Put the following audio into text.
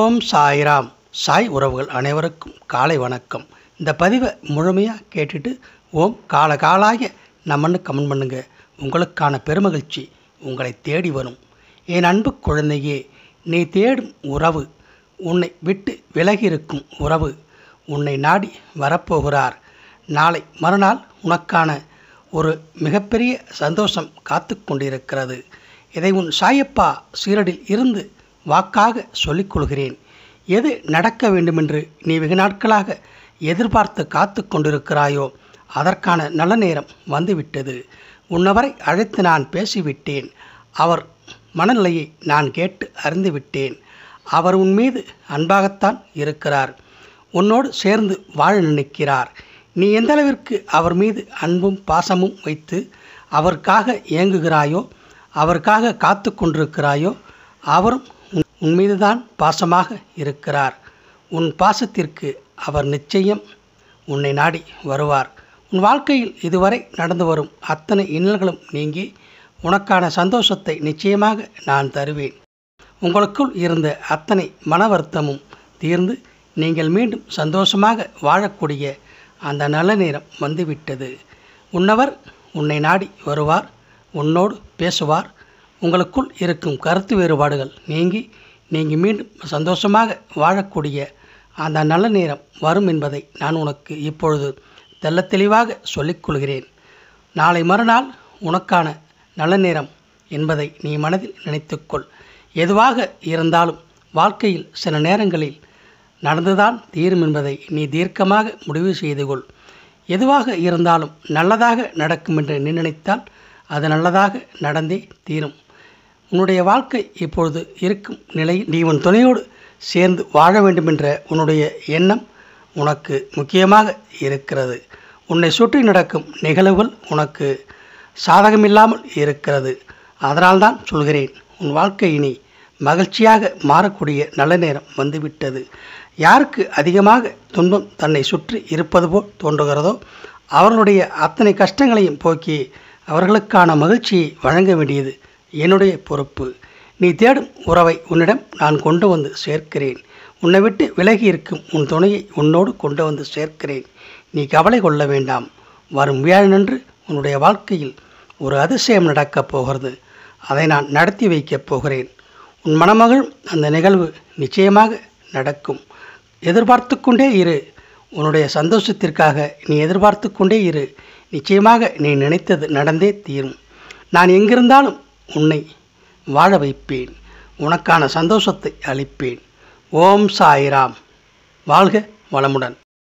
ஓம் சாய்ராம் சாய் உறவுகள் அனைவருக்கும் காலை வணக்கம் இந்த பதிவை முழுமையாக கேட்டுட்டு ஓம் கால காலாய நம்மன்னு கமெண்ட் பண்ணுங்க உங்களுக்கான பெருமகிழ்ச்சி உங்களை தேடி வரும் என் அன்பு குழந்தையே நீ தேடும் உறவு உன்னை விட்டு விலகி இருக்கும் உறவு உன்னை நாடி வரப்போகிறார் நாளை மறுநாள் உனக்கான ஒரு மிகப்பெரிய சந்தோஷம் காத்து கொண்டிருக்கிறது இதை உன் சாயப்பா சீரடில் இருந்து வாக்காக சொல்லிக் கொள்கிறேன் எது நடக்க வேண்டுமென்று நீ வெகு நாட்களாக எதிர்பார்த்து காத்து கொண்டிருக்கிறாயோ அதற்கான நல்ல நேரம் வந்துவிட்டது உன்னவரை அழைத்து நான் பேசிவிட்டேன் அவர் மனநிலையை நான் கேட்டு அறிந்துவிட்டேன் அவர் உன் மீது அன்பாகத்தான் இருக்கிறார் உன்னோடு சேர்ந்து வாழ நினைக்கிறார் நீ எந்த அளவிற்கு அவர் மீது அன்பும் பாசமும் வைத்து அவருக்காக ஏங்குகிறாயோ அவருக்காக காத்து கொண்டிருக்கிறாயோ அவரும் உன்- உன் மீதுதான் பாசமாக இருக்கிறார் உன் பாசத்திற்கு அவர் நிச்சயம் உன்னை நாடி வருவார் உன் வாழ்க்கையில் இதுவரை நடந்து வரும் அத்தனை இன்னல்களும் நீங்கி உனக்கான சந்தோஷத்தை நிச்சயமாக நான் தருவேன் உங்களுக்குள் இருந்த அத்தனை மன வருத்தமும் தீர்ந்து நீங்கள் மீண்டும் சந்தோஷமாக வாழக்கூடிய அந்த நல்ல நேரம் வந்துவிட்டது உன்னவர் உன்னை நாடி வருவார் உன்னோடு பேசுவார் உங்களுக்குள் இருக்கும் கருத்து வேறுபாடுகள் நீங்கி நீங்கள் மீண்டும் சந்தோஷமாக வாழக்கூடிய அந்த நல்ல நேரம் வரும் என்பதை நான் உனக்கு இப்பொழுது தெள்ளத் தெளிவாக சொல்லிக் கொள்கிறேன் நாளை மறுநாள் உனக்கான நல்ல நேரம் என்பதை நீ மனதில் நினைத்துக்கொள் எதுவாக இருந்தாலும் வாழ்க்கையில் சில நேரங்களில் நடந்துதான் தீரும் என்பதை நீ தீர்க்கமாக முடிவு செய்து கொள் எதுவாக இருந்தாலும் நல்லதாக நடக்கும் என்று நீ நினைத்தால் அது நல்லதாக நடந்தே தீரும் உன்னுடைய வாழ்க்கை இப்பொழுது இருக்கும் நிலையில் நீ உன் துணையோடு சேர்ந்து வாழ வேண்டும் என்ற உன்னுடைய எண்ணம் உனக்கு முக்கியமாக இருக்கிறது உன்னை சுற்றி நடக்கும் நிகழ்வுகள் உனக்கு சாதகமில்லாமல் இருக்கிறது அதனால்தான் சொல்கிறேன் உன் வாழ்க்கை இனி மகிழ்ச்சியாக மாறக்கூடிய நல்ல நேரம் வந்துவிட்டது யாருக்கு அதிகமாக துன்பம் தன்னை சுற்றி இருப்பது போல் தோன்றுகிறதோ அவர்களுடைய அத்தனை கஷ்டங்களையும் போக்கி அவர்களுக்கான மகிழ்ச்சியை வழங்க வேண்டியது என்னுடைய பொறுப்பு நீ தேடும் உறவை உன்னிடம் நான் கொண்டு வந்து சேர்க்கிறேன் உன்னை விட்டு விலகி இருக்கும் உன் துணையை உன்னோடு கொண்டு வந்து சேர்க்கிறேன் நீ கவலை கொள்ள வேண்டாம் வரும் வியாழனன்று உன்னுடைய வாழ்க்கையில் ஒரு அதிசயம் நடக்கப் போகிறது அதை நான் நடத்தி வைக்கப் போகிறேன் உன் மணமகளும் அந்த நிகழ்வு நிச்சயமாக நடக்கும் எதிர்பார்த்து கொண்டே இரு உன்னுடைய சந்தோஷத்திற்காக நீ எதிர்பார்த்து கொண்டே இரு நிச்சயமாக நீ நினைத்தது நடந்தே தீரும் நான் எங்கிருந்தாலும் உன்னை வாழ வைப்பேன் உனக்கான சந்தோஷத்தை அளிப்பேன் ஓம் சாய்ராம் வாழ்க வளமுடன்